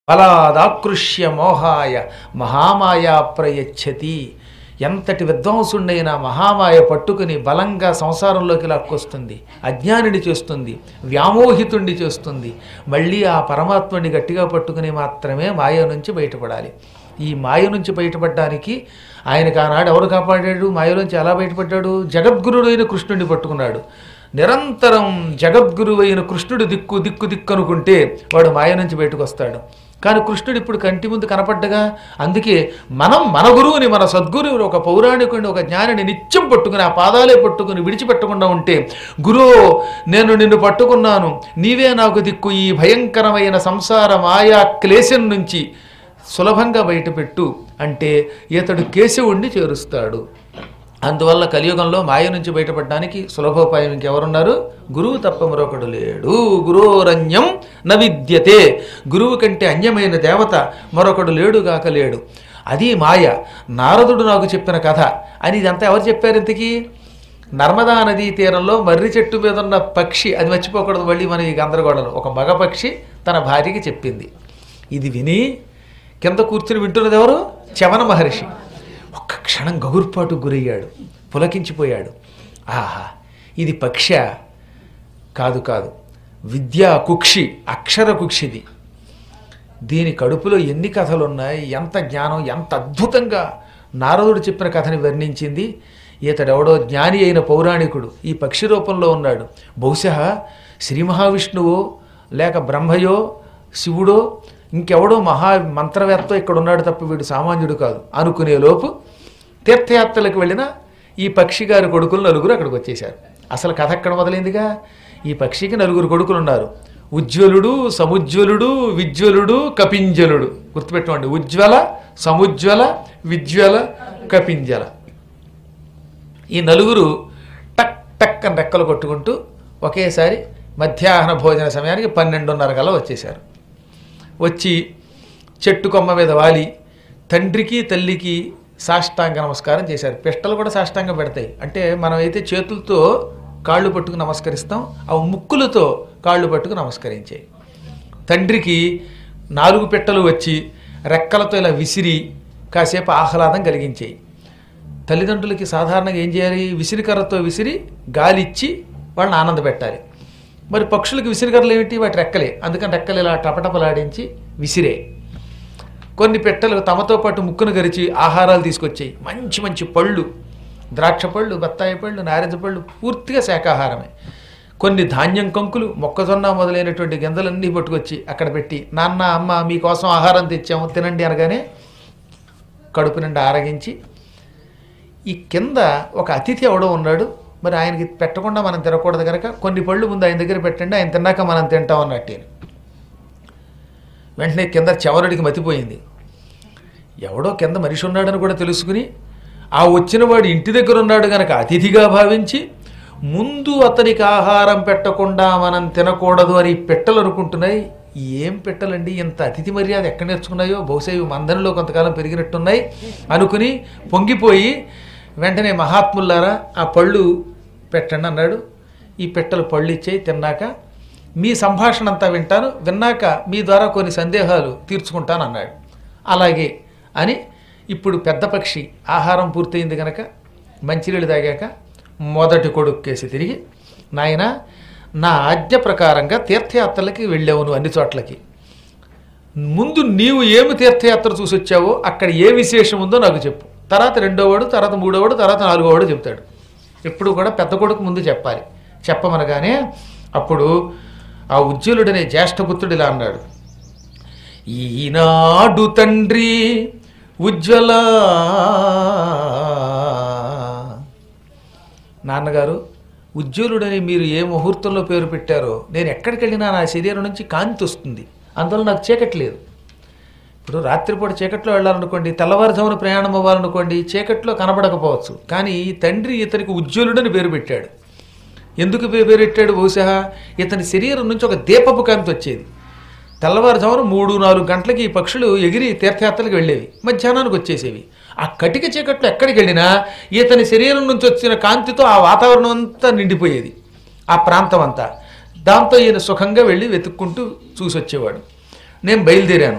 బలాదాకృష్య మోహాయ మహామాయా ప్రయచ్చతి ఎంతటి విద్వాంసుండైన మహామాయ పట్టుకుని బలంగా సంసారంలోకి లాక్కొస్తుంది అజ్ఞానిని చేస్తుంది వ్యామోహితుణ్ణి చేస్తుంది మళ్ళీ ఆ పరమాత్మని గట్టిగా పట్టుకుని మాత్రమే మాయ నుంచి బయటపడాలి ఈ మాయ నుంచి బయటపడడానికి ఆయనకు ఆనాడు ఎవరు కాపాడాడు మాయలోంచి ఎలా బయటపడ్డాడు జగద్గురుడైన కృష్ణుడిని పట్టుకున్నాడు నిరంతరం జగద్గురువైన కృష్ణుడు దిక్కు దిక్కు దిక్కు అనుకుంటే వాడు మాయ నుంచి బయటకు వస్తాడు కానీ కృష్ణుడు ఇప్పుడు కంటి ముందు కనపడ్డగా అందుకే మనం మన గురువుని మన సద్గురువుని ఒక పౌరాణికుడిని ఒక జ్ఞానిని నిత్యం పట్టుకుని ఆ పాదాలే పట్టుకుని విడిచిపెట్టకుండా ఉంటే గురువు నేను నిన్ను పట్టుకున్నాను నీవే నాకు దిక్కు ఈ భయంకరమైన సంసార మాయా క్లేశం నుంచి సులభంగా బయటపెట్టు అంటే ఇతడు కేశవుణ్ణి చేరుస్తాడు అందువల్ల కలియుగంలో మాయ నుంచి బయటపడడానికి సులభోపాయం ఇంకెవరున్నారు గురువు తప్ప మరొకడు లేడు గురోరన్యం న విద్యతే గురువు కంటే అన్యమైన దేవత మరొకడు లేడుగాక లేడు అది మాయ నారదుడు నాకు చెప్పిన కథ అని ఇదంతా ఎవరు చెప్పారు ఇంతకీ నర్మదా నదీ తీరంలో మర్రి చెట్టు మీద ఉన్న పక్షి అది మర్చిపోకూడదు మళ్ళీ మన ఈ గందరగోళం ఒక మగ పక్షి తన భార్యకి చెప్పింది ఇది విని కింద కూర్చుని వింటున్నది ఎవరు చవన మహర్షి ఒక్క క్షణం గగుర్పాటు గురయ్యాడు పులకించిపోయాడు ఆహా ఇది పక్ష కాదు కాదు విద్యా కుక్షి అక్షర కుక్షిది దీని కడుపులో ఎన్ని కథలు ఉన్నాయి ఎంత జ్ఞానం ఎంత అద్భుతంగా నారదుడు చెప్పిన కథని వర్ణించింది ఇతడెవడో జ్ఞాని అయిన పౌరాణికుడు ఈ పక్షి రూపంలో ఉన్నాడు బహుశా శ్రీ మహావిష్ణువో లేక బ్రహ్మయో శివుడో ఇంకెవడో మహా మంత్రవేత్త ఇక్కడ ఉన్నాడు తప్ప వీడు సామాన్యుడు కాదు అనుకునే లోపు తీర్థయాత్రలకు వెళ్ళిన ఈ పక్షి గారి కొడుకులు నలుగురు అక్కడికి వచ్చేశారు అసలు కథ ఎక్కడ మొదలైందిగా ఈ పక్షికి నలుగురు కొడుకులు ఉన్నారు ఉజ్వలుడు సముజ్వలుడు విజ్వలుడు కపింజలుడు గుర్తుపెట్టుకోండి ఉజ్వల సముజ్వల విజ్వల కపింజల ఈ నలుగురు టక్ టక్ అని రెక్కలు కొట్టుకుంటూ ఒకేసారి మధ్యాహ్న భోజన సమయానికి పన్నెండున్నర కల్లా వచ్చేశారు వచ్చి చెట్టు కొమ్మ మీద వాలి తండ్రికి తల్లికి సాష్టాంగ నమస్కారం చేశారు పిష్టలు కూడా సాష్టాంగం పెడతాయి అంటే మనం అయితే చేతులతో కాళ్ళు పట్టుకు నమస్కరిస్తాం అవి ముక్కులతో కాళ్ళు పట్టుకు నమస్కరించాయి తండ్రికి నాలుగు పిట్టలు వచ్చి రెక్కలతో ఇలా విసిరి కాసేపు ఆహ్లాదం కలిగించాయి తల్లిదండ్రులకి సాధారణంగా ఏం చేయాలి విసిరికర్రతో విసిరి గాలిచ్చి వాళ్ళని ఆనంద పెట్టాలి మరి పక్షులకి విసిరికర్రలు ఏమిటి వాటి రెక్కలే అందుకని రెక్కలు ఇలా టపటపలాడించి విసిరే కొన్ని పెట్టెలు తమతో పాటు ముక్కును గరిచి ఆహారాలు తీసుకొచ్చాయి మంచి మంచి పళ్ళు ద్రాక్ష పళ్ళు బత్తాయి పళ్ళు నారింజ పళ్ళు పూర్తిగా శాకాహారమే కొన్ని ధాన్యం కంకులు మొక్కజొన్న మొదలైనటువంటి గింజలన్నీ పట్టుకొచ్చి అక్కడ పెట్టి నాన్న అమ్మ మీకోసం ఆహారం తెచ్చాము తినండి అనగానే కడుపు నిండా ఆరగించి ఈ కింద ఒక అతిథి ఎవడో ఉన్నాడు మరి ఆయనకి పెట్టకుండా మనం తినకూడదు కనుక కొన్ని పళ్ళు ముందు ఆయన దగ్గర పెట్టండి ఆయన తిన్నాక మనం తింటాం అన్నట్టు ఈయన. వెంటనే కింద చవరుడికి మతిపోయింది ఎవడో కింద మనిషి ఉన్నాడని కూడా తెలుసుకుని ఆ వచ్చిన వాడు ఇంటి దగ్గర ఉన్నాడు గనక అతిథిగా భావించి ముందు అతనికి ఆహారం పెట్టకుండా మనం తినకూడదు అని పెట్టలు అనుకుంటున్నాయి ఏం పెట్టలండి ఇంత అతిథి మర్యాద ఎక్కడ నేర్చుకున్నాయో బహుశా ఇవి మందనలో కొంతకాలం పెరిగినట్టున్నాయి అనుకుని పొంగిపోయి వెంటనే మహాత్ములారా ఆ పళ్ళు పెట్టండి అన్నాడు ఈ పెట్టలు పళ్ళు ఇచ్చేయి తిన్నాక మీ సంభాషణ అంతా వింటాను విన్నాక మీ ద్వారా కొన్ని సందేహాలు తీర్చుకుంటాను అన్నాడు అలాగే అని ఇప్పుడు పెద్ద పక్షి ఆహారం పూర్తయింది కనుక మంచినీళ్ళు తాగాక మొదటి కొడుకు కేసి తిరిగి నాయన నా ఆజ్ఞ ప్రకారంగా తీర్థయాత్రలకి వెళ్ళావు నువ్వు అన్ని చోట్లకి ముందు నీవు ఏమి తీర్థయాత్ర చూసి వచ్చావో అక్కడ ఏ విశేషం ఉందో నాకు చెప్పు తర్వాత రెండోవాడు తర్వాత మూడోవాడు తర్వాత నాలుగోవాడు చెప్తాడు ఎప్పుడు కూడా పెద్ద కొడుకు ముందు చెప్పాలి చెప్పమనగానే అప్పుడు ఆ ఉజ్వలుడనే జ్యేష్ఠపుత్రుడు ఇలా అన్నాడు ఈనాడు తండ్రి ఉజ్వల నాన్నగారు ఉజ్వలుడని మీరు ఏ ముహూర్తంలో పేరు పెట్టారో నేను ఎక్కడికి వెళ్ళినా నా శరీరం నుంచి కాంతి వస్తుంది అందువల్ల నాకు చీకట్లేదు ఇప్పుడు రాత్రిపూట చీకట్లో వెళ్ళాలనుకోండి తెల్లవారుజామున ప్రయాణం అవ్వాలనుకోండి చీకట్లో కనబడకపోవచ్చు కానీ ఈ తండ్రి ఇతనికి ఉజ్వలుడని పేరు పెట్టాడు ఎందుకు పే- పేరు పెట్టాడు బహుశా ఇతని శరీరం నుంచి ఒక దీపపు కాంతి వచ్చేది తెల్లవారుజామున మూడు నాలుగు గంటలకి ఈ పక్షులు ఎగిరి తీర్థయాత్రలకు వెళ్ళేవి మధ్యాహ్నానికి వచ్చేసేవి ఆ కటిక చీకట్లో ఎక్కడికి వెళ్ళినా ఇతని శరీరం నుంచి వచ్చిన కాంతితో ఆ వాతావరణం అంతా నిండిపోయేది ఆ ప్రాంతం అంతా దాంతో ఈయన సుఖంగా వెళ్ళి వెతుక్కుంటూ చూసి వచ్చేవాడు నేను బయలుదేరాను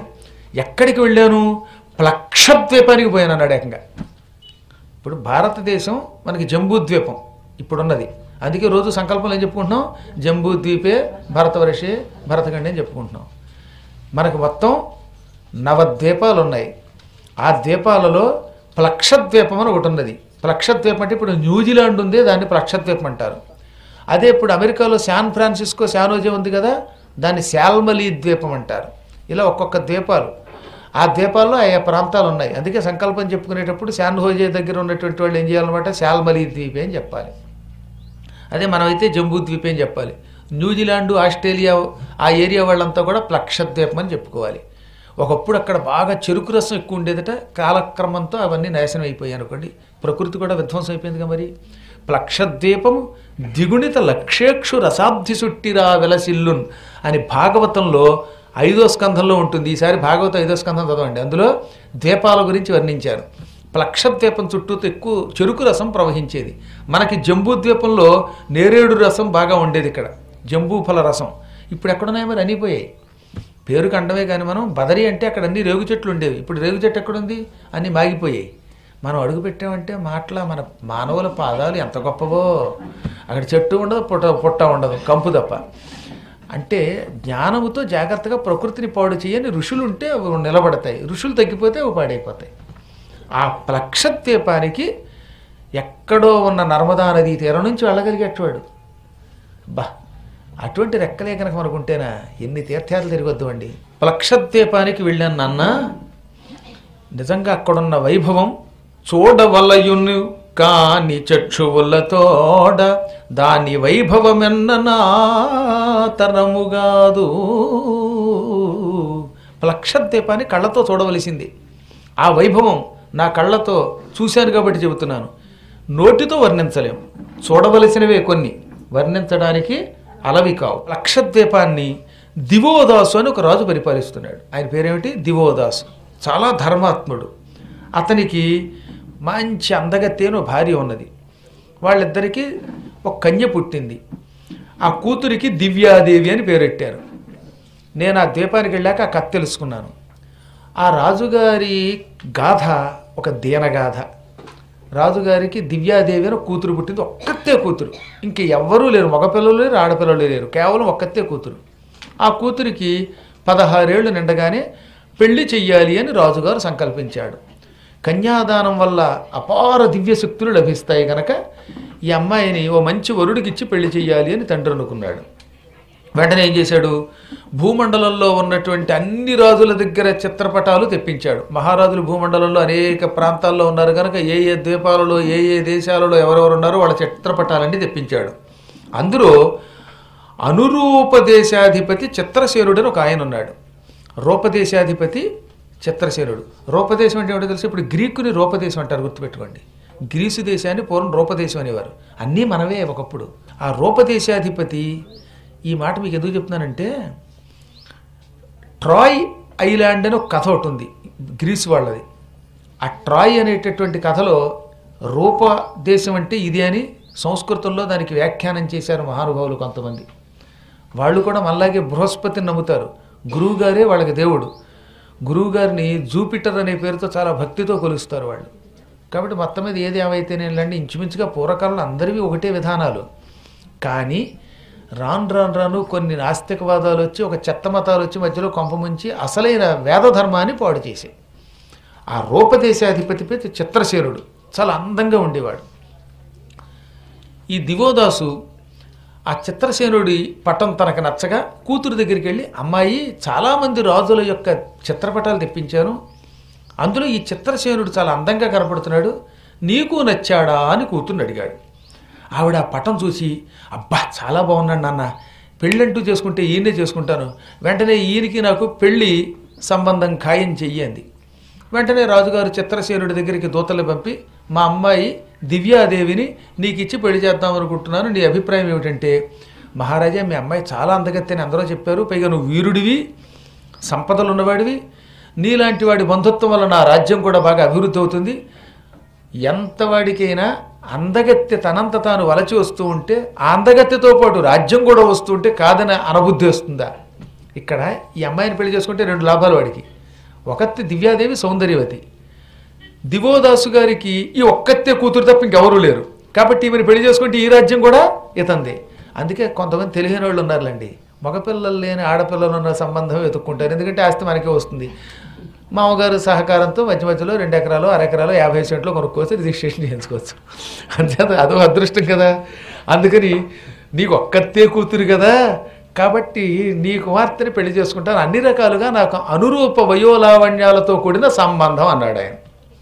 ఎక్కడికి వెళ్ళాను ప్లక్షద్వీపానికి పోయాను అన్నాడు ఏకంగా ఇప్పుడు భారతదేశం మనకి జంబూద్వీపం ఇప్పుడున్నది అందుకే రోజు సంకల్పంలో ఏం చెప్పుకుంటున్నాం జంబూద్వీపే భరతవర్షే భరతఖండే అని చెప్పుకుంటున్నాం మనకు మొత్తం నవద్వీపాలు ఉన్నాయి ఆ ద్వీపాలలో ప్లక్షద్వీపం అని ఒకటి ఉన్నది ప్లక్షద్వీపం అంటే ఇప్పుడు న్యూజిలాండ్ ఉంది దాన్ని ప్లక్షద్వీపం అంటారు అదే ఇప్పుడు అమెరికాలో శాన్ ఫ్రాన్సిస్కో శానోజే ఉంది కదా దాన్ని శాల్మలీ ద్వీపం అంటారు ఇలా ఒక్కొక్క ద్వీపాలు ఆ ద్వీపాల్లో ఆయా ప్రాంతాలు ఉన్నాయి అందుకే సంకల్పం చెప్పుకునేటప్పుడు శాన్ హోజే దగ్గర ఉన్నటువంటి వాళ్ళు ఏం చేయాలన్నమాట శాల్మలీ ద్వీపే అని చెప్పాలి అదే మనమైతే జంబూ ద్వీపే అని చెప్పాలి న్యూజిలాండ్ ఆస్ట్రేలియా ఆ ఏరియా వాళ్ళంతా కూడా ప్లక్షద్వీపం అని చెప్పుకోవాలి ఒకప్పుడు అక్కడ బాగా చెరుకు రసం ఎక్కువ ఉండేదట కాలక్రమంతో అవన్నీ నాశనం అయిపోయాయి అనుకోండి ప్రకృతి కూడా విధ్వంసం అయిపోయిందిగా మరి ప్లక్షద్వీపము దిగుణిత లక్షేక్షు రసాబ్ది సుట్టిరా వెలసిల్లున్ అని భాగవతంలో ఐదో స్కంధంలో ఉంటుంది ఈసారి భాగవతం ఐదో స్కంధం చదవండి అందులో ద్వీపాల గురించి వర్ణించారు ప్లక్షద్వీపం చుట్టూతో ఎక్కువ చెరుకు రసం ప్రవహించేది మనకి జంబూ ద్వీపంలో నేరేడు రసం బాగా ఉండేది ఇక్కడ జంబూ ఫల రసం ఇప్పుడు ఎక్కడున్నాయి మరి అనిపోయాయి పేరుకి అండమే కానీ మనం బదరి అంటే అక్కడ అన్ని రేగు చెట్లు ఉండేవి ఇప్పుడు రేగు చెట్టు ఎక్కడుంది అన్నీ మాగిపోయాయి మనం అడుగు పెట్టామంటే మాటల మన మానవుల పాదాలు ఎంత గొప్పవో అక్కడ చెట్టు ఉండదు పుట్ట పుట్ట ఉండదు కంపు తప్ప అంటే జ్ఞానముతో జాగ్రత్తగా ప్రకృతిని పాడు చేయని ఋషులు ఉంటే అవి నిలబడతాయి ఋషులు తగ్గిపోతే అవి పాడైపోతాయి ఆ ప్లక్షద్వీపానికి ఎక్కడో ఉన్న నర్మదా నదీ తీరం నుంచి వెళ్ళగలిగేటవాడు బా అటువంటి రెక్కలే కనుక మనకుంటేనా ఎన్ని తీర్థయాత్రలు తిరగొద్దు అండి ప్లక్షద్వీపానికి వెళ్ళాను నాన్న నిజంగా అక్కడున్న వైభవం చూడవలయును కాని చక్షువులతోడ దాని వైభవమెన్న నా తరముగాదు ప్లక్షద్వీపాన్ని కళ్ళతో చూడవలసింది ఆ వైభవం నా కళ్ళతో చూశాను కాబట్టి చెబుతున్నాను నోటితో వర్ణించలేం చూడవలసినవే కొన్ని వర్ణించడానికి అలవి కావు లక్షద్వీపాన్ని దివోదాసు అని ఒక రాజు పరిపాలిస్తున్నాడు ఆయన పేరేమిటి దివోదాసు చాలా ధర్మాత్ముడు అతనికి మంచి అందగత్తేను భార్య ఉన్నది వాళ్ళిద్దరికీ ఒక కన్య పుట్టింది ఆ కూతురికి దివ్యాదేవి అని పేరెట్టారు నేను ఆ ద్వీపానికి వెళ్ళాక ఆ కథ తెలుసుకున్నాను ఆ రాజుగారి గాథ ఒక దీనగాథ రాజుగారికి దివ్యాదేవి అని ఒక కూతురు పుట్టింది ఒక్కతే కూతురు ఇంక ఎవ్వరూ లేరు మగపిల్లలు లేరు ఆడపిల్లలు లేరు కేవలం ఒక్కతే కూతురు ఆ కూతురికి పదహారేళ్లు నిండగానే పెళ్లి చెయ్యాలి అని రాజుగారు సంకల్పించాడు కన్యాదానం వల్ల అపార దివ్య శక్తులు లభిస్తాయి గనక ఈ అమ్మాయిని ఓ మంచి వరుడికిచ్చి పెళ్లి చెయ్యాలి అని తండ్రి అనుకున్నాడు వెంటనే ఏం చేశాడు భూమండలంలో ఉన్నటువంటి అన్ని రాజుల దగ్గర చిత్రపటాలు తెప్పించాడు మహారాజులు భూమండలంలో అనేక ప్రాంతాల్లో ఉన్నారు కనుక ఏ ఏ ద్వీపాలలో ఏ ఏ దేశాలలో ఎవరెవరు ఉన్నారో వాళ్ళ చిత్రపటాలన్నీ తెప్పించాడు అందులో అనురూపదేశాధిపతి చిత్రసేనుడని ఒక ఆయన ఉన్నాడు రూపదేశాధిపతి చిత్రసేనుడు రూపదేశం అంటే ఏమిటో తెలుసు ఇప్పుడు గ్రీకుని రూపదేశం అంటారు గుర్తుపెట్టుకోండి గ్రీసు దేశాన్ని పూర్వం రూపదేశం అనేవారు అన్నీ మనవే ఒకప్పుడు ఆ రూపదేశాధిపతి ఈ మాట మీకు ఎందుకు చెప్తున్నానంటే ట్రాయ్ ఐలాండ్ అని ఒక కథ ఒకటి ఉంది గ్రీస్ వాళ్ళది ఆ ట్రాయ్ అనేటటువంటి కథలో రూప దేశం అంటే ఇది అని సంస్కృతంలో దానికి వ్యాఖ్యానం చేశారు మహానుభావులు కొంతమంది వాళ్ళు కూడా మళ్ళాగే బృహస్పతిని నమ్ముతారు గురువుగారే వాళ్ళకి దేవుడు గురువుగారిని జూపిటర్ అనే పేరుతో చాలా భక్తితో కొలుస్తారు వాళ్ళు కాబట్టి మొత్తం మీద ఏది ఏమైతేనేలండి ఇంచుమించుగా పూర్వకాలంలో అందరివి ఒకటే విధానాలు కానీ రాను రాను రాను కొన్ని నాస్తికవాదాలు వచ్చి ఒక చెత్త మతాలు వచ్చి మధ్యలో కొంపముంచి అసలైన వేద ధర్మాన్ని పాడు చేసాయి ఆ రూపదేశాధిపతి పేరు చిత్రసేనుడు చాలా అందంగా ఉండేవాడు ఈ దివోదాసు ఆ చిత్రసేనుడి పటం తనకు నచ్చగా కూతురు దగ్గరికి వెళ్ళి అమ్మాయి చాలామంది రాజుల యొక్క చిత్రపటాలు తెప్పించాను అందులో ఈ చిత్రసేనుడు చాలా అందంగా కనపడుతున్నాడు నీకు నచ్చాడా అని కూతుర్ని అడిగాడు ఆవిడ ఆ పటం చూసి అబ్బా చాలా బాగున్నాడు నాన్న పెళ్ళంటూ చేసుకుంటే ఈయనే చేసుకుంటాను వెంటనే ఈయనకి నాకు పెళ్ళి సంబంధం ఖాయం చెయ్యంది వెంటనే రాజుగారు చిత్రసేనుడి దగ్గరికి దూతలు పంపి మా అమ్మాయి దివ్యాదేవిని నీకు ఇచ్చి పెళ్లి చేద్దాం అనుకుంటున్నాను నీ అభిప్రాయం ఏమిటంటే మహారాజా మీ అమ్మాయి చాలా అందగత్తని అందరూ చెప్పారు పైగా నువ్వు వీరుడివి సంపదలు ఉన్నవాడివి నీలాంటి వాడి బంధుత్వం వల్ల నా రాజ్యం కూడా బాగా అభివృద్ధి అవుతుంది ఎంతవాడికైనా అందగత్తె తనంత తాను వలచి వస్తూ ఉంటే ఆ అందగత్తెతో పాటు రాజ్యం కూడా వస్తూ ఉంటే కాదని అనబుద్ధి వస్తుందా ఇక్కడ ఈ అమ్మాయిని పెళ్లి చేసుకుంటే రెండు లాభాలు వాడికి ఒకత్తి దివ్యాదేవి సౌందర్యవతి దివోదాసు గారికి ఈ ఒక్కతే కూతురు తప్ప ఇంకెవరూ లేరు కాబట్టి ఈమెను పెళ్లి చేసుకుంటే ఈ రాజ్యం కూడా ఇతందే అందుకే కొంతమంది తెలియని వాళ్ళు ఉన్నారులేండి మగపిల్లలు లేని ఆడపిల్లలు ఉన్న సంబంధం వెతుక్కుంటారు ఎందుకంటే ఆస్తి మనకే వస్తుంది మామగారు సహకారంతో మధ్య మధ్యలో రెండు ఎకరాలు అర ఎకరాలు యాభై సెంట్లు కొనుక్కోవచ్చు రిజిస్ట్రేషన్ చేయించుకోవచ్చు అంతేత అదో అదృష్టం కదా అందుకని నీకు ఒక్కతే కూతురు కదా కాబట్టి నీ కుమార్తెని పెళ్లి చేసుకుంటాను అన్ని రకాలుగా నాకు అనురూప వయోలావణ్యాలతో కూడిన సంబంధం అన్నాడు ఆయన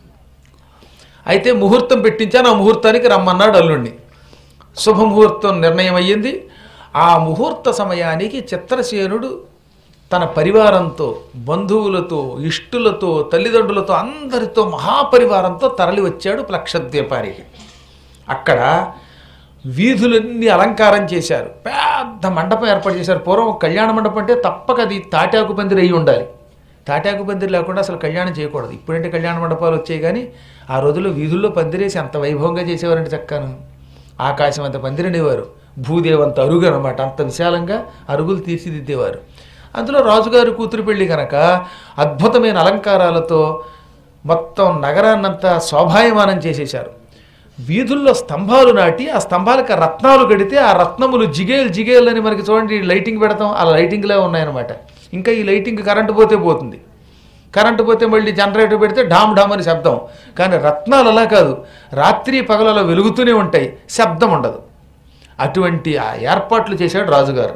అయితే ముహూర్తం పెట్టించాను ఆ ముహూర్తానికి రమ్మన్నాడు అల్లుణ్ణి శుభముహూర్తం నిర్ణయం అయ్యింది ఆ ముహూర్త సమయానికి చిత్రసేనుడు తన పరివారంతో బంధువులతో ఇష్టులతో తల్లిదండ్రులతో అందరితో మహాపరివారంతో తరలి వచ్చాడు లక్షద్వీపానికి అక్కడ వీధులన్నీ అలంకారం చేశారు పెద్ద మండపం ఏర్పాటు చేశారు పూర్వం కళ్యాణ మండపం అంటే తప్పక అది తాటాకు పందిరి అయి ఉండాలి తాటాకు పందిరి లేకుండా అసలు కళ్యాణం చేయకూడదు ఇప్పుడంటే కళ్యాణ మండపాలు వచ్చాయి కానీ ఆ రోజుల్లో వీధుల్లో పందిరేసి అంత వైభవంగా చేసేవారంటే చక్కాను ఆకాశం అంత పందిరనేవారు భూదేవ్ అంత అరుగు అనమాట అంత విశాలంగా అరుగులు తీర్చిదిద్దేవారు అందులో రాజుగారి కూతురు పెళ్లి కనుక అద్భుతమైన అలంకారాలతో మొత్తం నగరాన్నంతా శోభాయమానం చేసేశారు వీధుల్లో స్తంభాలు నాటి ఆ స్తంభాలకు రత్నాలు కడితే ఆ రత్నములు జిగేల్ జిగేల్ అని మనకి చూడండి లైటింగ్ పెడతాం ఆ లైటింగ్లే ఉన్నాయన్నమాట ఇంకా ఈ లైటింగ్ కరెంటు పోతే పోతుంది కరెంటు పోతే మళ్ళీ జనరేటర్ పెడితే ఢామ్ ఢామ్ అని శబ్దం కానీ రత్నాలు అలా కాదు రాత్రి పగలలో వెలుగుతూనే ఉంటాయి శబ్దం ఉండదు అటువంటి ఆ ఏర్పాట్లు చేశాడు రాజుగారు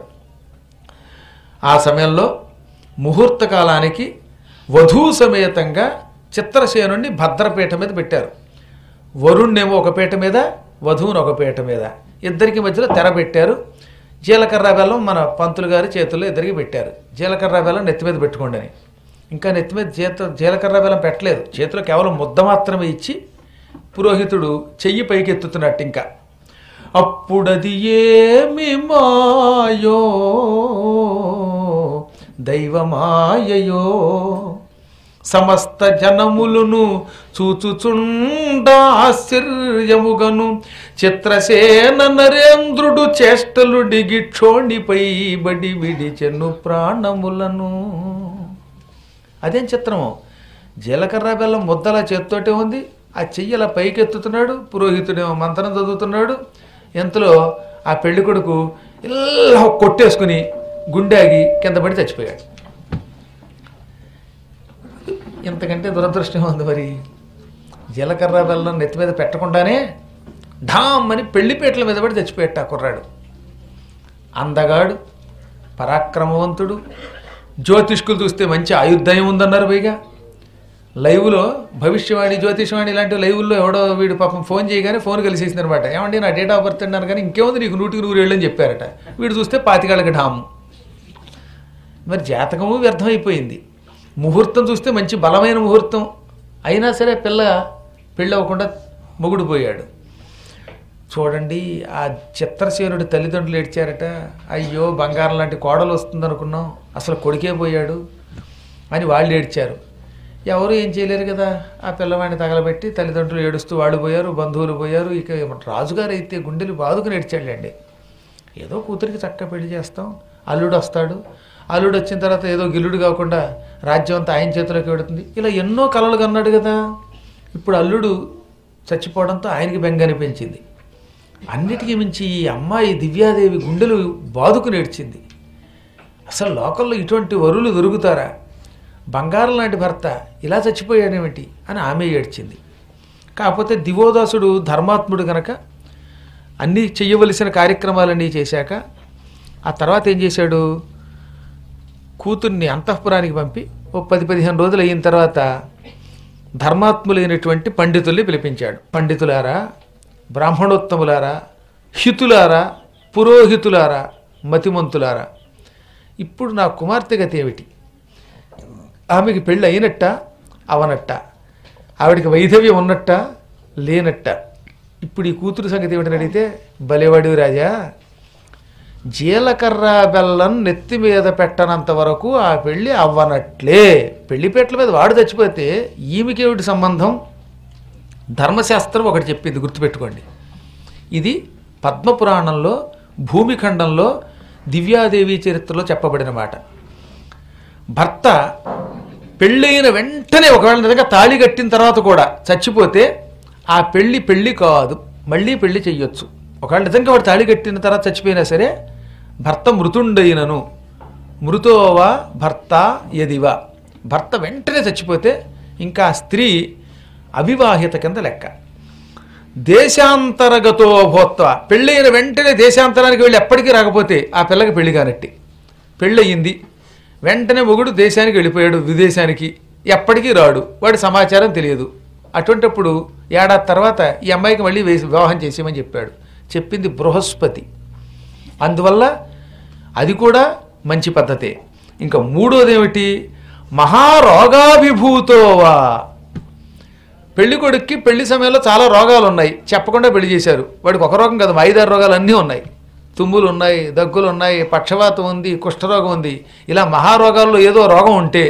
ఆ సమయంలో ముహూర్త కాలానికి వధూ సమేతంగా చిత్రసేనుణ్ణి భద్రపీఠ మీద పెట్టారు వరుణ్ణేమో ఒక పీట మీద వధువుని ఒక పీట మీద ఇద్దరికి మధ్యలో తెర పెట్టారు జీలకర్ర బెల్లం మన పంతులు గారి చేతుల్లో ఇద్దరికి పెట్టారు జీలకర్ర బెల్లం నెత్తి మీద పెట్టుకోండి అని ఇంకా నెత్తి మీద చేత జీలకర్ర బెల్లం పెట్టలేదు చేతిలో కేవలం ముద్ద మాత్రమే ఇచ్చి పురోహితుడు చెయ్యి పైకి ఎత్తుతున్నట్టు ఇంకా అప్పుడది ఏమి మాయో దైవమాయయో సమస్త జనములను చూచుచుండ ఆశ్చర్యముగను చిత్రసేన నరేంద్రుడు చేష్టలు డిగిక్షోణిపై బడి విడిచెను ప్రాణములను అదేం చిత్రము జీలకర్ర బెల్లం ముద్దల చేత్తోటే ఉంది ఆ చెయ్యల పైకెత్తుతున్నాడు పురోహితుడేమో మంత్రం చదువుతున్నాడు ఎంతలో ఆ పెళ్లి కొడుకు ఇలా కొట్టేసుకుని గుండాగి కింద పడి చచ్చిపోయాడు ఇంతకంటే దురదృష్టం ఉంది మరి జీలకర్ర బెల్లం నెత్తి మీద పెట్టకుండానే ఢామ్ అని పెళ్లిపేటల మీద పడి చచ్చిపోయాట ఆ కుర్రాడు అందగాడు పరాక్రమవంతుడు జ్యోతిష్కులు చూస్తే మంచి ఆయుర్దాయం ఉందన్నారు పైగా లైవ్లో భవిష్యవాణి జ్యోతిషవాణి ఇలాంటి లైవ్లో ఎవడో వీడు పాపం ఫోన్ చేయగానే ఫోన్ కలిసేసింది అనమాట ఏమండి నా డేట్ ఆఫ్ బర్త్ అన్నారు కానీ ఇంకేముంది నీకు నూటికి నూరు ఏళ్ళు అని చెప్పారట వీడు చూస్తే పాతికాళ్ళకి ఢాము మరి జాతకము వ్యర్థమైపోయింది ముహూర్తం చూస్తే మంచి బలమైన ముహూర్తం అయినా సరే పిల్ల పెళ్ళి అవ్వకుండా మొగుడు పోయాడు చూడండి ఆ చిత్రసేనుడి తల్లిదండ్రులు ఏడ్చారట అయ్యో బంగారం లాంటి కోడలు వస్తుంది అనుకున్నాం అసలు కొడుకే పోయాడు అని వాళ్ళు ఏడ్చారు ఎవరు ఏం చేయలేరు కదా ఆ పిల్లవాడిని తగలబెట్టి తల్లిదండ్రులు ఏడుస్తూ వాళ్ళు పోయారు బంధువులు పోయారు ఇక రాజుగారు అయితే గుండెలు బాదుకుని ఏడ్చాడులేండి ఏదో కూతురికి చక్క పెళ్లి చేస్తాం అల్లుడు వస్తాడు అల్లుడు వచ్చిన తర్వాత ఏదో గిల్లుడు కాకుండా రాజ్యం అంతా ఆయన చేతిలోకి పెడుతుంది ఇలా ఎన్నో కలలు కన్నాడు కదా ఇప్పుడు అల్లుడు చచ్చిపోవడంతో ఆయనకి బెంగ అనిపించింది అన్నిటికీ మించి ఈ అమ్మాయి దివ్యాదేవి గుండెలు బాదుకుని ఏడ్చింది అసలు లోకల్లో ఇటువంటి వరులు దొరుకుతారా బంగారం లాంటి భర్త ఇలా చచ్చిపోయాడేమిటి అని ఆమె ఏడ్చింది కాకపోతే దివోదాసుడు ధర్మాత్ముడు గనక అన్నీ చెయ్యవలసిన కార్యక్రమాలన్నీ చేశాక ఆ తర్వాత ఏం చేశాడు కూతుర్ని అంతఃపురానికి పంపి ఓ పది పదిహేను రోజులు అయిన తర్వాత ధర్మాత్ములైనటువంటి పండితుల్ని పిలిపించాడు పండితులారా బ్రాహ్మణోత్తములారా హితులారా పురోహితులారా మతిమంతులారా ఇప్పుడు నా కుమార్తె గతి ఏమిటి ఆమెకి పెళ్ళి అయినట్ట అవనట్ట ఆవిడకి వైధవ్యం ఉన్నట్ట లేనట్ట ఇప్పుడు ఈ కూతురు సంగతి ఏమిటని అడిగితే బలేవాడు రాజా జీలకర్ర బెల్లం నెత్తి మీద పెట్టనంత వరకు ఆ పెళ్ళి అవ్వనట్లే పెళ్లిపేటల మీద వాడు చచ్చిపోతే ఈమెకేమిటి సంబంధం ధర్మశాస్త్రం ఒకటి చెప్పింది గుర్తుపెట్టుకోండి ఇది పద్మపురాణంలో భూమిఖండంలో దివ్యాదేవి చరిత్రలో చెప్పబడిన మాట భర్త పెళ్ళైన వెంటనే ఒకవేళ నిజంగా తాళి కట్టిన తర్వాత కూడా చచ్చిపోతే ఆ పెళ్లి పెళ్లి కాదు మళ్ళీ పెళ్లి చెయ్యొచ్చు ఒకవేళ నిజంగా వాడు తాళి కట్టిన తర్వాత చచ్చిపోయినా సరే భర్త మృతుండైనను మృతోవా భర్త యదివా భర్త వెంటనే చచ్చిపోతే ఇంకా ఆ స్త్రీ అవివాహిత కింద లెక్క దేశాంతరగతో భోత్వ పెళ్ళైన వెంటనే దేశాంతరానికి వెళ్ళి ఎప్పటికీ రాకపోతే ఆ పిల్లకి పెళ్లి కానట్టి పెళ్ళయింది వెంటనే మొగుడు దేశానికి వెళ్ళిపోయాడు విదేశానికి ఎప్పటికీ రాడు వాడి సమాచారం తెలియదు అటువంటప్పుడు ఏడాది తర్వాత ఈ అమ్మాయికి మళ్ళీ వేసి వివాహం చేసేయమని చెప్పాడు చెప్పింది బృహస్పతి అందువల్ల అది కూడా మంచి పద్ధతే ఇంకా మూడోది ఏమిటి మహారోగాభిభూతోవా పెళ్లి కొడుక్కి పెళ్లి సమయంలో చాలా రోగాలు ఉన్నాయి చెప్పకుండా పెళ్లి చేశారు వాడికి ఒక రోగం కాదు ఐదారు రోగాలు అన్నీ ఉన్నాయి తుమ్ములు ఉన్నాయి దగ్గులు ఉన్నాయి పక్షవాతం ఉంది కుష్ఠరోగం ఉంది ఇలా మహారోగాల్లో ఏదో రోగం ఉంటే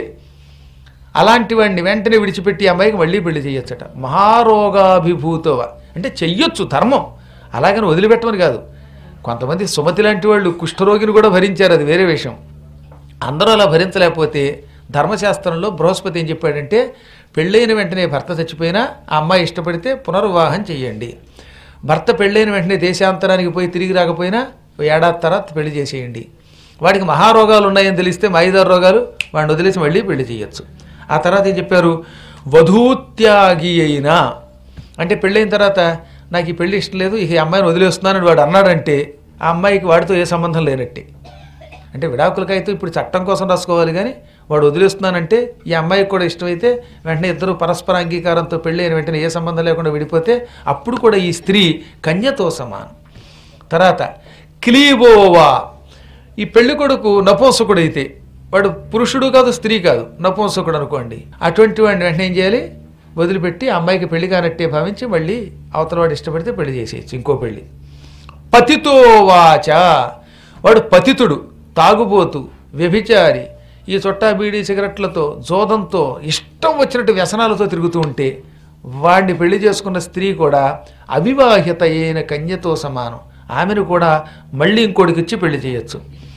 అలాంటి వాడిని వెంటనే విడిచిపెట్టి ఈ అమ్మాయికి మళ్ళీ పెళ్లి చేయొచ్చట మహారోగాభిభూతవ అంటే చెయ్యొచ్చు ధర్మం అలాగని వదిలిపెట్టమని కాదు కొంతమంది సుమతి లాంటి వాళ్ళు కుష్ఠరోగిని కూడా భరించారు అది వేరే విషయం అందరూ అలా భరించలేకపోతే ధర్మశాస్త్రంలో బృహస్పతి ఏం చెప్పాడంటే పెళ్ళైన వెంటనే భర్త చచ్చిపోయినా ఆ అమ్మాయి ఇష్టపడితే పునర్వివాహం చేయండి భర్త పెళ్ళైన వెంటనే దేశాంతరానికి పోయి తిరిగి రాకపోయినా ఓ ఏడాది తర్వాత పెళ్లి చేసేయండి వాడికి మహారోగాలు ఉన్నాయని తెలిస్తే ఐదారు రోగాలు వాడిని వదిలేసి మళ్ళీ పెళ్లి చేయొచ్చు ఆ తర్వాత ఏం చెప్పారు వధూత్యాగి అయినా అంటే పెళ్ళైన తర్వాత నాకు ఈ పెళ్లి ఇష్టం లేదు ఇక ఈ అమ్మాయిని వదిలేస్తున్నానని వాడు అన్నాడంటే ఆ అమ్మాయికి వాడితో ఏ సంబంధం లేనట్టే అంటే విడాకులకైతే ఇప్పుడు చట్టం కోసం రాసుకోవాలి కానీ వాడు వదిలేస్తున్నానంటే ఈ అమ్మాయికి కూడా ఇష్టమైతే వెంటనే ఇద్దరు పరస్పర అంగీకారంతో పెళ్ళి అయిన వెంటనే ఏ సంబంధం లేకుండా విడిపోతే అప్పుడు కూడా ఈ స్త్రీ కన్యతో సమానం తర్వాత క్లీబోవా ఈ పెళ్లి కొడుకు నపోసకుడు అయితే వాడు పురుషుడు కాదు స్త్రీ కాదు నపోసకుడు అనుకోండి అటువంటి వాడిని వెంటనే ఏం చేయాలి వదిలిపెట్టి ఆ అమ్మాయికి పెళ్లి కానట్టే భావించి మళ్ళీ అవతల వాడు ఇష్టపడితే పెళ్లి చేసేయచ్చు ఇంకో పెళ్లి పతితో వాచ వాడు పతితుడు తాగుబోతు వ్యభిచారి ఈ చుట్టా బీడీ సిగరెట్లతో జోదంతో ఇష్టం వచ్చినట్టు వ్యసనాలతో తిరుగుతూ ఉంటే వాడిని పెళ్లి చేసుకున్న స్త్రీ కూడా అవివాహిత అయిన కన్యతో సమానం ఆమెను కూడా మళ్ళీ ఇంకోటికి ఇచ్చి పెళ్లి చేయొచ్చు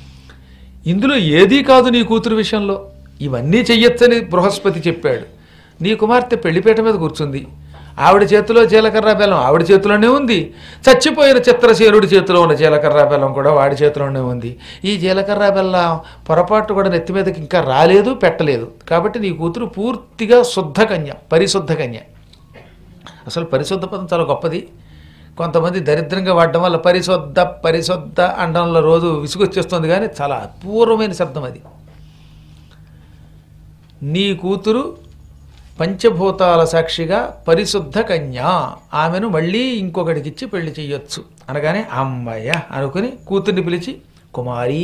ఇందులో ఏదీ కాదు నీ కూతురు విషయంలో ఇవన్నీ చెయ్యొచ్చని బృహస్పతి చెప్పాడు నీ కుమార్తె పెళ్లిపీట మీద కూర్చుంది ఆవిడ చేతిలో జీలకర్ర బెల్లం ఆవిడ చేతిలోనే ఉంది చచ్చిపోయిన చిత్రసేనుడి చేతిలో ఉన్న జీలకర్ర బెల్లం కూడా వాడి చేతిలోనే ఉంది ఈ జీలకర్ర బెల్లం పొరపాటు కూడా నెత్తి మీదకి ఇంకా రాలేదు పెట్టలేదు కాబట్టి నీ కూతురు పూర్తిగా శుద్ధ కన్య పరిశుద్ధ కన్య అసలు పరిశుద్ధ పదం చాలా గొప్పది కొంతమంది దరిద్రంగా వాడడం వల్ల పరిశుద్ధ పరిశుద్ధ అండంలో రోజు విసుగొచ్చేస్తుంది కానీ చాలా అపూర్వమైన శబ్దం అది నీ కూతురు పంచభూతాల సాక్షిగా పరిశుద్ధ కన్య ఆమెను మళ్ళీ ఇంకొకటికి ఇచ్చి పెళ్లి చేయొచ్చు అనగానే అమ్మయ్య అనుకుని కూతుర్ని పిలిచి కుమారి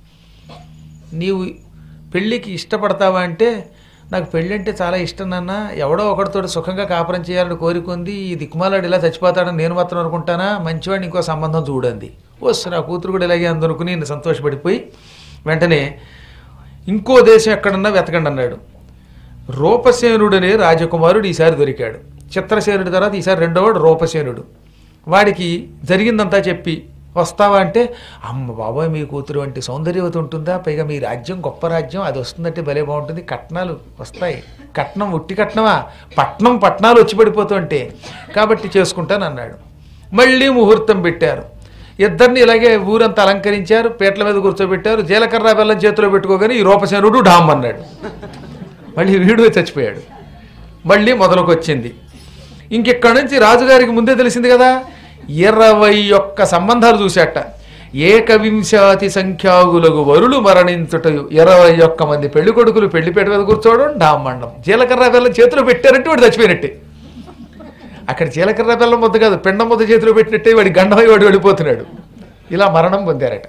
నీవు పెళ్ళికి ఇష్టపడతావా అంటే నాకు పెళ్ళి అంటే చాలా ఇష్టం నాన్న ఎవడో ఒకటితో సుఖంగా కాపురం చేయాలని కోరికుంది ఈ దిక్కుమాలాడు ఇలా చచ్చిపోతాడని నేను మాత్రం అనుకుంటానా మంచివాడిని ఇంకో సంబంధం చూడండి వస్తు నా కూతురు కూడా ఇలాగే అందనుకుని నేను సంతోషపడిపోయి వెంటనే ఇంకో దేశం ఎక్కడన్నా వెతకండి అన్నాడు రూపసేనుడనే రాజకుమారుడు ఈసారి దొరికాడు చిత్రసేనుడి తర్వాత ఈసారి రెండోవాడు రూపసేనుడు వాడికి జరిగిందంతా చెప్పి వస్తావా అంటే అమ్మ బాబాయ్ మీ కూతురు వంటి సౌందర్యవతి ఉంటుందా పైగా మీ రాజ్యం గొప్ప రాజ్యం అది వస్తుందంటే భలే బాగుంటుంది కట్నాలు వస్తాయి కట్నం ఉట్టి కట్నమా పట్నం పట్నాలు వచ్చి పడిపోతుంటే కాబట్టి చేసుకుంటాను అన్నాడు మళ్ళీ ముహూర్తం పెట్టారు ఇద్దరిని ఇలాగే ఊరంతా అలంకరించారు పీటల మీద కూర్చోబెట్టారు జీలకర్ర బెల్లం చేతిలో పెట్టుకోగానే ఈ రూపసేనుడు డామ్ అన్నాడు మళ్ళీ వీడు చచ్చిపోయాడు మళ్ళీ మొదలుకొచ్చింది ఇంకెక్కడి నుంచి రాజుగారికి ముందే తెలిసింది కదా ఇరవై ఒక్క సంబంధాలు చూశాట ఏకవింశాతి సంఖ్యాగులకు వరులు మరణించుటయు ఇరవై ఒక్క మంది పెళ్లి కొడుకులు పెళ్లిపేట మీద కూర్చోవడం డామ్మండం జీలకర్ర బెల్లం చేతిలో పెట్టారంటే వాడు చచ్చిపోయినట్టే అక్కడ జీలకర్ర బెల్లం ముద్ద కాదు పిండం ముద్ద చేతిలో పెట్టినట్టే వాడి గండమై వాడు వెళ్ళిపోతున్నాడు ఇలా మరణం పొందారట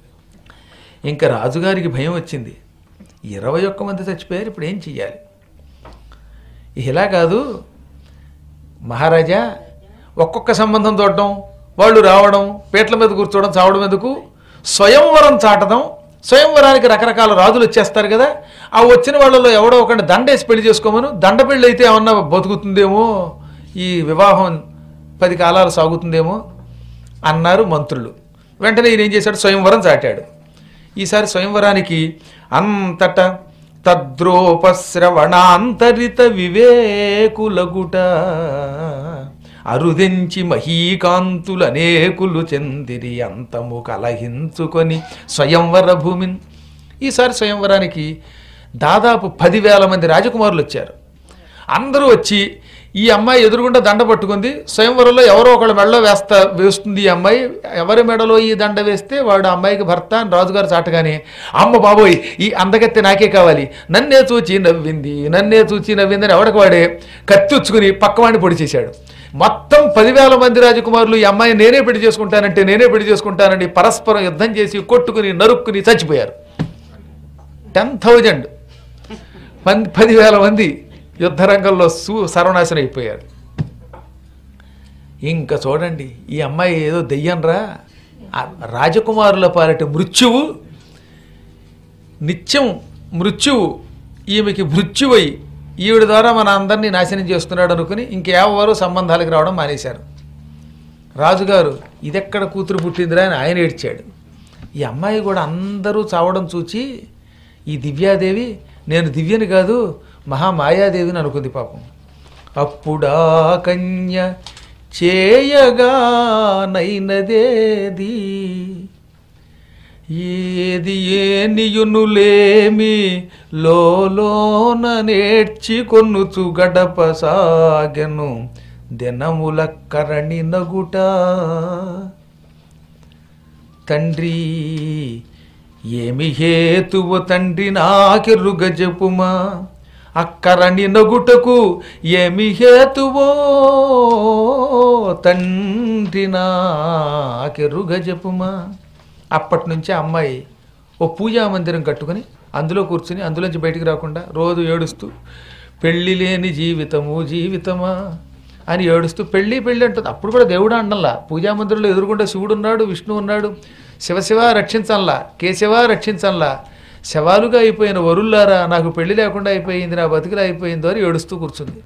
ఇంకా రాజుగారికి భయం వచ్చింది ఇరవై ఒక్క మంది చచ్చిపోయారు ఇప్పుడు ఏం చెయ్యాలి ఇలా కాదు మహారాజా ఒక్కొక్క సంబంధం చూడడం వాళ్ళు రావడం పీటల మీద కూర్చోవడం చావడం ఎందుకు స్వయంవరం చాటడం స్వయంవరానికి రకరకాల రాజులు వచ్చేస్తారు కదా ఆ వచ్చిన వాళ్ళలో ఎవడో ఒకటి దండేసి పెళ్లి చేసుకోమను దండ పెళ్ళి అయితే ఏమన్నా బతుకుతుందేమో ఈ వివాహం పది కాలాలు సాగుతుందేమో అన్నారు మంత్రులు వెంటనే ఈయన ఏం చేశాడు స్వయంవరం చాటాడు ఈసారి స్వయంవరానికి అంతటా తద్రోపశ్రవణాంతరిత వివేకులగుట అరుదెంచి మహీకాంతులనేకులు చెందిరి అంతము కలహించుకొని స్వయంవర భూమిన్ ఈసారి స్వయంవరానికి దాదాపు పదివేల మంది రాజకుమారులు వచ్చారు అందరూ వచ్చి ఈ అమ్మాయి ఎదురుగుండా దండ పట్టుకుంది స్వయంవరంలో ఎవరో ఒకళ్ళ మెడలో వేస్తా వేస్తుంది ఈ అమ్మాయి ఎవరి మెడలో ఈ దండ వేస్తే వాడు ఆ అమ్మాయికి భర్త అని రాజుగారు చాటగానే అమ్మ బాబోయ్ ఈ అందగత్తె నాకే కావాలి నన్నే చూచి నవ్వింది నన్నే చూచి నవ్వింది అని ఎవడికి వాడే కత్తిచ్చుకుని పక్కవాడిని పొడి చేశాడు మొత్తం పదివేల మంది రాజకుమారులు ఈ అమ్మాయి నేనే పెళ్లి చేసుకుంటానంటే నేనే పెళ్లి చేసుకుంటానని పరస్పరం యుద్ధం చేసి కొట్టుకుని నరుక్కుని చచ్చిపోయారు టెన్ థౌజండ్ మంది పదివేల మంది యుద్ధరంగంలో సు సర్వనాశనం అయిపోయారు ఇంకా చూడండి ఈ అమ్మాయి ఏదో దెయ్యంరా ఆ రాజకుమారుల పాలటి మృత్యువు నిత్యం మృత్యువు ఈమెకి మృత్యువై ఈవిడ ద్వారా మన అందరినీ నాశనం చేస్తున్నాడు అనుకుని ఇంకెవరు సంబంధాలకు రావడం మానేశారు రాజుగారు ఇదెక్కడ కూతురు పుట్టిందిరా అని ఆయన ఏడ్చాడు ఈ అమ్మాయి కూడా అందరూ చావడం చూచి ఈ దివ్యాదేవి నేను దివ్యని కాదు మహామాయాదేవిని అనుకుంది పాపం అప్పుడా కన్య చేయగా నైనదేది ఏది ఏనియునులేమి లోలోన నేర్చి కొన్నుచు గడప సాగెను దినముల కరణి నగుట తండ్రి ఏమి హేతువు తండ్రి నాకెరుగ చెప్పుమా అక్కరని నగుటకు ఏమి హేతువో తండ్రి నాకెరుగ చెప్పుమా అప్పటి నుంచి ఆ అమ్మాయి ఓ పూజా మందిరం కట్టుకుని అందులో కూర్చుని అందులోంచి బయటికి రాకుండా రోజు ఏడుస్తూ పెళ్లి లేని జీవితము జీవితమా అని ఏడుస్తూ పెళ్ళి పెళ్ళి అంటుంది అప్పుడు కూడా దేవుడు అండల్లా పూజా మందిరంలో ఎదురుకుండా శివుడు ఉన్నాడు విష్ణు ఉన్నాడు శివశివ రక్షించల్లా కేశవ రక్షించల్లా శవాలుగా అయిపోయిన వరుల్లారా నాకు పెళ్లి లేకుండా అయిపోయింది నా బతుకులు అయిపోయిందో అని ఏడుస్తూ కూర్చుంది